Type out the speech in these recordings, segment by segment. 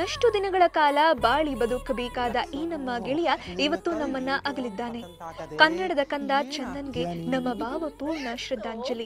ಇನ್ನಷ್ಟು ದಿನಗಳ ಕಾಲ ಬಾಳಿ ಬದುಕಬೇಕಾದ ಈ ನಮ್ಮ ಗೆಳೆಯ ಇವತ್ತು ನಮ್ಮನ್ನ ಅಗಲಿದ್ದಾನೆ ಕನ್ನಡದ ಕಂದ ಚಂದನ್ಗೆ ನಮ್ಮ ಭಾವಪೂರ್ಣ ಶ್ರದ್ಧಾಂಜಲಿ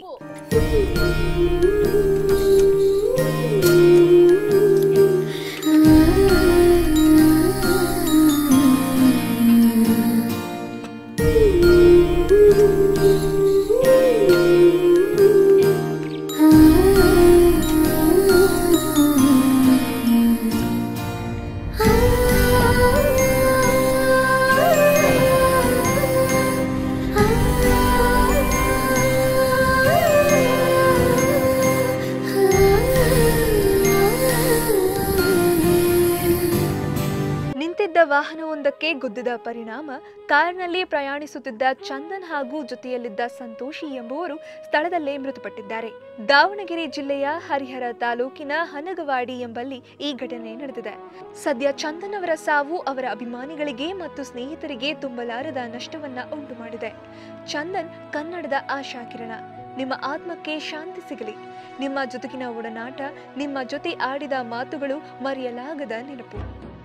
ನಿಂತಿದ್ದ ವಾಹನವೊಂದಕ್ಕೆ ಗುದ್ದಿದ ಪರಿಣಾಮ ಕಾರ್ನಲ್ಲಿ ಪ್ರಯಾಣಿಸುತ್ತಿದ್ದ ಚಂದನ್ ಹಾಗೂ ಜೊತೆಯಲ್ಲಿದ್ದ ಸಂತೋಷಿ ಎಂಬುವರು ಸ್ಥಳದಲ್ಲೇ ಮೃತಪಟ್ಟಿದ್ದಾರೆ ದಾವಣಗೆರೆ ಜಿಲ್ಲೆಯ ಹರಿಹರ ತಾಲೂಕಿನ ಹನಗವಾಡಿ ಎಂಬಲ್ಲಿ ಈ ಘಟನೆ ನಡೆದಿದೆ ಸದ್ಯ ಚಂದನ್ ಅವರ ಸಾವು ಅವರ ಅಭಿಮಾನಿಗಳಿಗೆ ಮತ್ತು ಸ್ನೇಹಿತರಿಗೆ ತುಂಬಲಾರದ ನಷ್ಟವನ್ನ ಉಂಟು ಮಾಡಿದೆ ಚಂದನ್ ಕನ್ನಡದ ಆಶಾಕಿರಣ ನಿಮ್ಮ ಆತ್ಮಕ್ಕೆ ಶಾಂತಿ ಸಿಗಲಿ ನಿಮ್ಮ ಜೊತೆಗಿನ ಒಡನಾಟ ನಿಮ್ಮ ಜೊತೆ ಆಡಿದ ಮಾತುಗಳು ಮರೆಯಲಾಗದ ನೆನಪು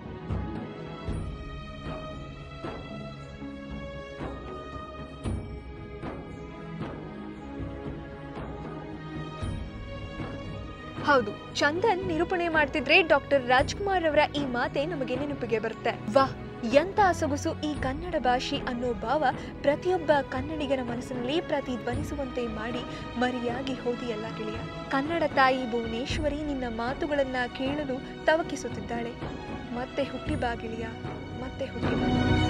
ಹೌದು ಚಂದನ್ ನಿರೂಪಣೆ ಮಾಡ್ತಿದ್ರೆ ಡಾಕ್ಟರ್ ರಾಜ್ಕುಮಾರ್ ಅವರ ಈ ಮಾತೆ ನಮಗೆ ನೆನಪಿಗೆ ಬರುತ್ತೆ ವಾಹ್ ಎಂತ ಸೊಗಸು ಈ ಕನ್ನಡ ಭಾಷೆ ಅನ್ನೋ ಭಾವ ಪ್ರತಿಯೊಬ್ಬ ಕನ್ನಡಿಗರ ಮನಸ್ಸಿನಲ್ಲಿ ಪ್ರತಿಧ್ವನಿಸುವಂತೆ ಮಾಡಿ ಮರಿಯಾಗಿ ಹೋದಿಯಲ್ಲ ಗೆಳೆಯ ಕನ್ನಡ ತಾಯಿ ಭುವನೇಶ್ವರಿ ನಿನ್ನ ಮಾತುಗಳನ್ನ ಕೇಳಲು ತವಕಿಸುತ್ತಿದ್ದಾಳೆ ಮತ್ತೆ ಹುಟ್ಟಿ ಬಾ ಗೆಳೆಯ ಮತ್ತೆ ಹುಟ್ಟಿ ಬಾ